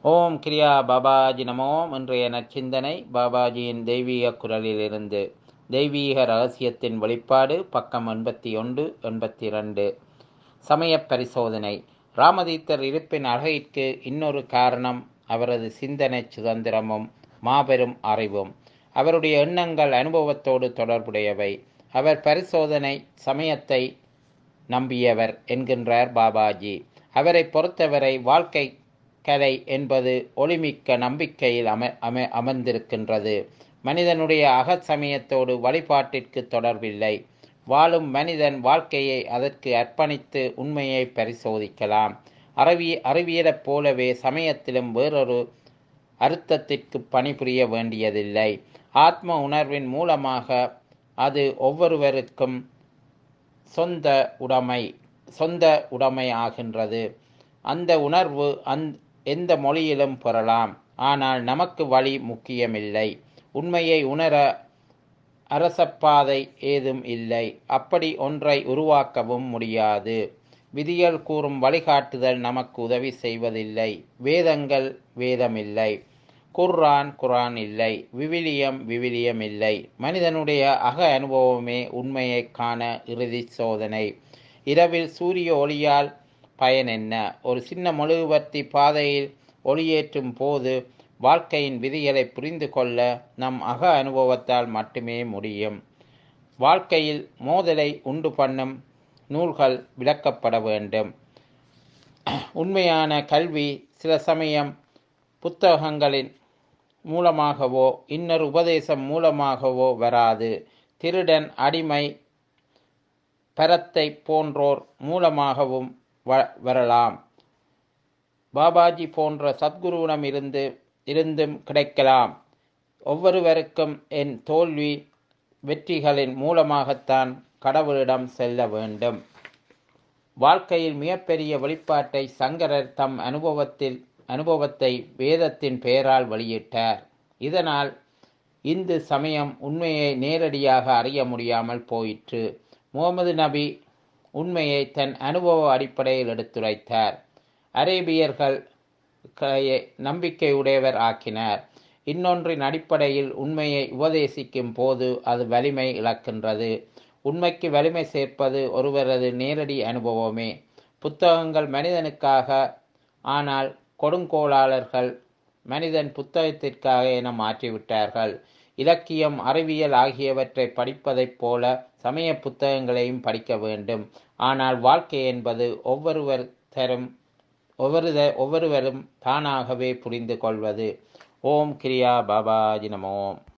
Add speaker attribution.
Speaker 1: ஓம் கிரியா பாபாஜி நமோம் இன்றைய நற்சிந்தனை பாபாஜியின் தெய்வீக குரலிலிருந்து தெய்வீக ரகசியத்தின் வெளிப்பாடு பக்கம் எண்பத்தி ஒன்று எண்பத்தி ரெண்டு சமய பரிசோதனை ராமதீத்தர் இருப்பின் அழகிற்கு இன்னொரு காரணம் அவரது சிந்தனை சுதந்திரமும் மாபெரும் அறிவும் அவருடைய எண்ணங்கள் அனுபவத்தோடு தொடர்புடையவை அவர் பரிசோதனை சமயத்தை நம்பியவர் என்கின்றார் பாபாஜி அவரை பொறுத்தவரை வாழ்க்கை கலை என்பது ஒளிமிக்க நம்பிக்கையில் அம அம அமர்ந்திருக்கின்றது மனிதனுடைய அகச்சமயத்தோடு வழிபாட்டிற்கு தொடர்பில்லை வாழும் மனிதன் வாழ்க்கையை அதற்கு அர்ப்பணித்து உண்மையை பரிசோதிக்கலாம் அறிவி அறிவியலைப் போலவே சமயத்திலும் வேறொரு அர்த்தத்திற்கு பணிபுரிய வேண்டியதில்லை ஆத்ம உணர்வின் மூலமாக அது ஒவ்வொருவருக்கும் சொந்த உடைமை சொந்த உடைமை ஆகின்றது அந்த உணர்வு அந் எந்த மொழியிலும் பெறலாம் ஆனால் நமக்கு வழி முக்கியமில்லை உண்மையை உணர அரசப்பாதை ஏதும் இல்லை அப்படி ஒன்றை உருவாக்கவும் முடியாது விதிகள் கூறும் வழிகாட்டுதல் நமக்கு உதவி செய்வதில்லை வேதங்கள் வேதமில்லை குர்ஆன் குரான் இல்லை விவிலியம் விவிலியம் இல்லை மனிதனுடைய அக அனுபவமே உண்மையை காண இறுதி சோதனை இரவில் சூரிய ஒளியால் பயன் என்ன ஒரு சின்ன மெழுகுவர்த்தி பாதையில் ஒளியேற்றும் போது வாழ்க்கையின் விதிகளை புரிந்து கொள்ள நம் அக அனுபவத்தால் மட்டுமே முடியும் வாழ்க்கையில் மோதலை உண்டு பண்ணும் நூல்கள் விளக்கப்பட வேண்டும் உண்மையான கல்வி சில சமயம் புத்தகங்களின் மூலமாகவோ இன்னொரு உபதேசம் மூலமாகவோ வராது திருடன் அடிமை பரத்தை போன்றோர் மூலமாகவும் வ வரலாம் பாபாஜி போன்ற சத்குருவிடம் இருந்து இருந்தும் கிடைக்கலாம் ஒவ்வொருவருக்கும் என் தோல்வி வெற்றிகளின் மூலமாகத்தான் கடவுளிடம் செல்ல வேண்டும் வாழ்க்கையில் மிகப்பெரிய வெளிப்பாட்டை சங்கரர் தம் அனுபவத்தில் அனுபவத்தை வேதத்தின் பெயரால் வெளியிட்டார் இதனால் இந்து சமயம் உண்மையை நேரடியாக அறிய முடியாமல் போயிற்று முகமது நபி உண்மையை தன் அனுபவ அடிப்படையில் எடுத்துரைத்தார் அரேபியர்கள் நம்பிக்கையுடையவர் ஆக்கினார் இன்னொன்றின் அடிப்படையில் உண்மையை உபதேசிக்கும் போது அது வலிமை இழக்கின்றது உண்மைக்கு வலிமை சேர்ப்பது ஒருவரது நேரடி அனுபவமே புத்தகங்கள் மனிதனுக்காக ஆனால் கொடுங்கோளாளர்கள் மனிதன் புத்தகத்திற்காக என மாற்றிவிட்டார்கள் இலக்கியம் அறிவியல் ஆகியவற்றை படிப்பதைப் போல சமய புத்தகங்களையும் படிக்க வேண்டும் ஆனால் வாழ்க்கை என்பது ஒவ்வொருவர் தரும் ஒவ்வொரு ஒவ்வொருவரும் தானாகவே புரிந்து கொள்வது ஓம் கிரியா பாபாஜி நமோம்